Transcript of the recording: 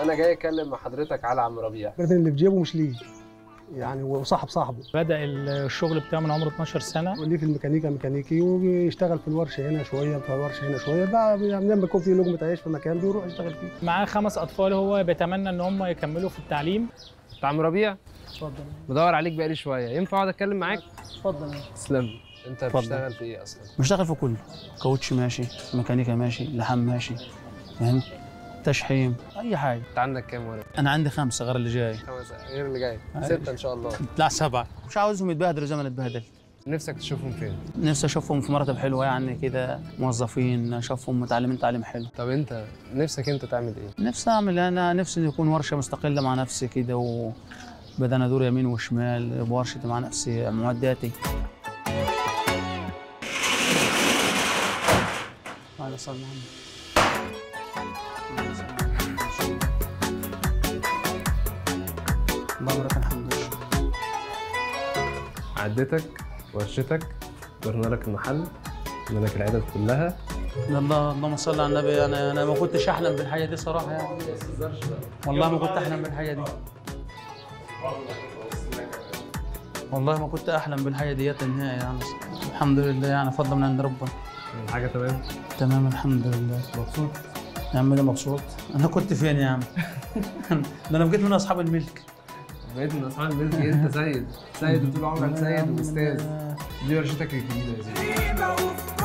انا جاي اتكلم مع حضرتك على عم ربيع البرد اللي في جيبه مش ليه يعني هو صاحب صاحبه بدأ الشغل بتاعه من عمره 12 سنة واللي في الميكانيكا ميكانيكي وبيشتغل في الورشه هنا شويه في الورشه هنا شويه بقى يعني لما يكون في لقمه عيش في مكان بيروح يشتغل فيه معاه خمس أطفال هو بيتمنى إن هم يكملوا في التعليم انت عم ربيع اتفضل بدور عليك بقالي شويه ينفع اقعد اتكلم معاك اتفضل تسلم انت اتفضل. بتشتغل في ايه اصلا بشتغل في كله كاوتش ماشي ميكانيكا ماشي لحام ماشي فهمت تشحيم اي حاجه انت عندك كام ولد انا عندي خمسه غير اللي جاي خمس غير اللي جاي أيوة. ستة ان شاء الله لا سبعه مش عاوزهم يتبهدلوا زي ما انا اتبهدلت نفسك تشوفهم فين نفسي اشوفهم في مراتب حلوه يعني كده موظفين اشوفهم متعلمين تعليم حلو طب انت نفسك انت تعمل ايه نفسي اعمل انا نفسي يكون ورشه مستقله مع نفسي كده و بدل ادور يمين وشمال بورشتي مع نفسي معداتي على صلى الله عليه وسلم. اللهم لك الحمد عدتك ورشتك دورنا لك المحل قلنا لك العدد كلها الله اللهم صل على النبي انا انا ما كنتش احلم بالحاجه دي صراحه يعني والله ما كنت احلم بالحاجه دي والله ما كنت احلم بالحاجه ديت نهائي يعني الحمد لله يعني فضل من عند ربنا حاجه تمام تمام الحمد لله مبسوط يا عم ده مبسوط انا كنت فين يا عم ده انا بقيت من اصحاب الملك بقيت من اصحاب الملك انت سيد سيد وطول عمرك سيد واستاذ دي ورشتك الجديده يا زيد